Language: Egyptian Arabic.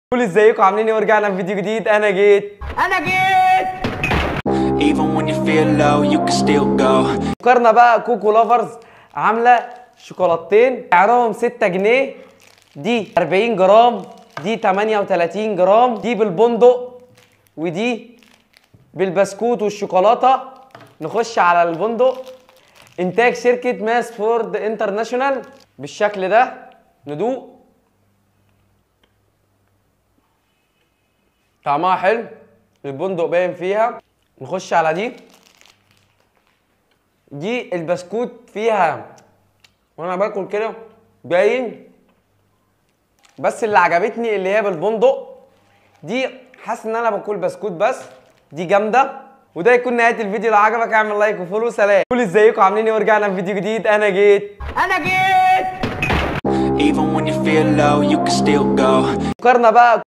قول ازيكم عاملين ايه ورجعنا في فيديو جديد انا جيت انا جيت Even when you feel low, you can still go. فكرنا بقى كوكو لافرز عامله شوكولاتتين سعرهم 6 جنيه دي 40 جرام دي 38 جرام دي بالبندق ودي بالبسكوت والشوكولاته نخش على البندق انتاج شركه ماس فورد انترناشونال بالشكل ده ندوق طعمها حلو البندق باين فيها نخش على دي دي البسكوت فيها وانا باكل كده باين بس اللي عجبتني اللي هي بالبندق دي حاسس ان انا باكل بسكوت بس دي جامده وده يكون نهايه الفيديو لو عجبك اعمل لايك وفولو سلام قول ازيكم عاملين ايه ورجعنا في فيديو جديد انا جيت انا جيت Even when you feel low, you can still go. فكرنا بقى